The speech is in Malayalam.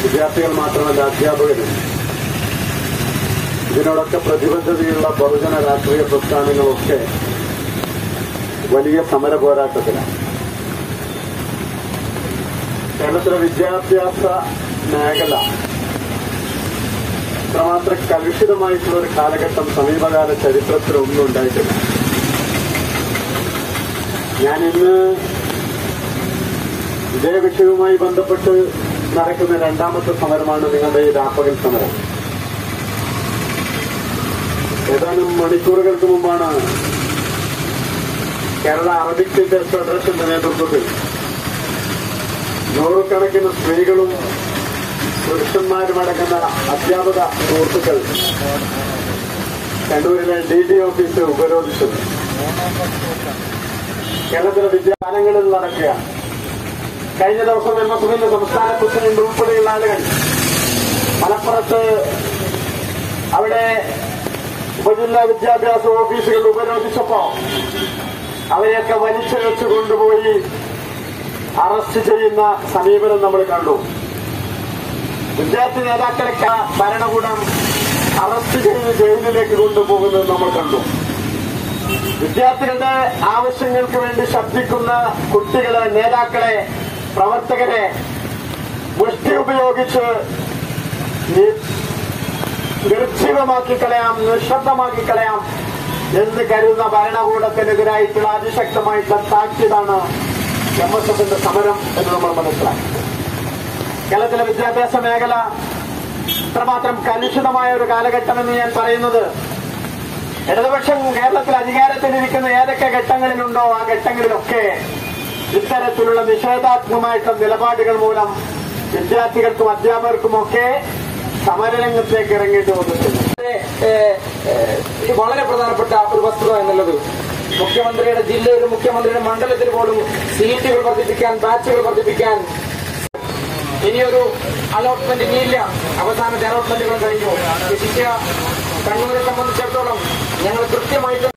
വിദ്യാർത്ഥികൾ മാത്രമല്ല അധ്യാപകരും ഇതിനോടൊക്കെ പ്രതിബദ്ധതയുള്ള ബഹുജന രാഷ്ട്രീയ പ്രസ്ഥാനങ്ങളൊക്കെ വലിയ സമര പോരാട്ടത്തിലാണ് കേരളത്തിലെ വിദ്യാഭ്യാസ മേഖല ഇത്രമാത്രം കലുഷിതമായിട്ടുള്ള ഒരു കാലഘട്ടം സമീപകാല ചരിത്രത്തിലൊന്നും ഉണ്ടായിട്ടില്ല ഞാൻ ഇന്ന് ഇതേ വിഷയവുമായി ബന്ധപ്പെട്ട് നടക്കുന്ന രണ്ടാമത്തെ സമരമാണ് നിങ്ങളുടെ ഈ രാപ്പകൽ സമരം ഏതാനും മണിക്കൂറുകൾക്ക് മുമ്പാണ് കേരള അറബിക് ടീച്ചേഴ്സ് ഫെഡറേഷന്റെ നേതൃത്വത്തിൽ നൂറുകണക്കിന് സ്ത്രീകളും പുരുഷന്മാരുമടങ്ങുന്ന അധ്യാപക സുഹൃത്തുക്കൾ കണ്ണൂരിലെ ഡി ഡി ഓഫീസ് ഉപരോധിച്ചത് കേരളത്തിലെ വിദ്യാലയങ്ങളിൽ നടക്കുകയാണ് കഴിഞ്ഞ ദിവസം എം എസ് എഫിന്റെ സംസ്ഥാന പ്രസിഡന്റ് ഉൾപ്പെടെയുള്ള ആളുകൾ മലപ്പുറത്ത് അവിടെ ഉപജില്ലാ വിദ്യാഭ്യാസ ഓഫീസുകൾ ഉപരോധിച്ചപ്പോ അവരെയൊക്കെ വലിച്ചിഴച്ചു കൊണ്ടുപോയി അറസ്റ്റ് ചെയ്യുന്ന സമീപനം നമ്മൾ കണ്ടു വിദ്യാർത്ഥി നേതാക്കളൊക്കെ ഭരണകൂടം അറസ്റ്റ് ചെയ്ത് ജയിലിലേക്ക് കൊണ്ടുപോകുന്നത് നമ്മൾ കണ്ടു വിദ്യാർത്ഥികളുടെ ആവശ്യങ്ങൾക്ക് വേണ്ടി ശബ്ദിക്കുന്ന കുട്ടികളെ നേതാക്കളെ പ്രവർത്തകരെ മുഷ്ടി ഉപയോഗിച്ച് നി- നിർജീവമാക്കി കളയാം നിശബ്ദമാക്കി കളയാം എന്ന് കരുതുന്ന ഭരണകൂടത്തിനെതിരായിട്ടുള്ള അതിശക്തമായിട്ടുള്ള താക്കീതാണ് എം എസ് എഫിന്റെ സമരം എന്ന് നമ്മൾ മനസ്സിലാക്കി കേരളത്തിലെ വിദ്യാഭ്യാസ മേഖല ഇത്രമാത്രം കലുഷിതമായ ഒരു കാലഘട്ടമെന്ന് ഞാൻ പറയുന്നത് ഇടതുപക്ഷം കേരളത്തിൽ അധികാരത്തിലിരിക്കുന്ന ഏതൊക്കെ ഘട്ടങ്ങളിലുണ്ടോ ആ ഘട്ടങ്ങളിലൊക്കെ ഇത്തരത്തിലുള്ള നിഷേധാത്മകമായിട്ടുള്ള നിലപാടുകൾ മൂലം വിദ്യാർത്ഥികൾക്കും അധ്യാപകർക്കുമൊക്കെ സമരരംഗത്തേക്ക് ഇറങ്ങേണ്ടി വന്നിട്ടുണ്ട് ഏ, ഏ, ഇത് വളരെ പ്രധാനപ്പെട്ട ഒരു വസ്തുത എന്നുള്ളത് മുഖ്യമന്ത്രിയുടെ ജില്ലയിലും മുഖ്യമന്ത്രിയുടെ മണ്ഡലത്തിൽ പോലും സീറ്റുകൾ വർദ്ധിപ്പിക്കാൻ ബാച്ചുകൾ വർദ്ധിപ്പിക്കാൻ ഇനിയൊരു അലോട്ട്മെന്റ് ഇനിയില്ല അവസാനത്തെ അലോട്ട്മെന്റുകൾ കഴിഞ്ഞു ശിക്ഷ കണ്ണൂരെ സംബന്ധിച്ചിടത്തോളം ഞങ്ങൾ കൃത്യമായിട്ട്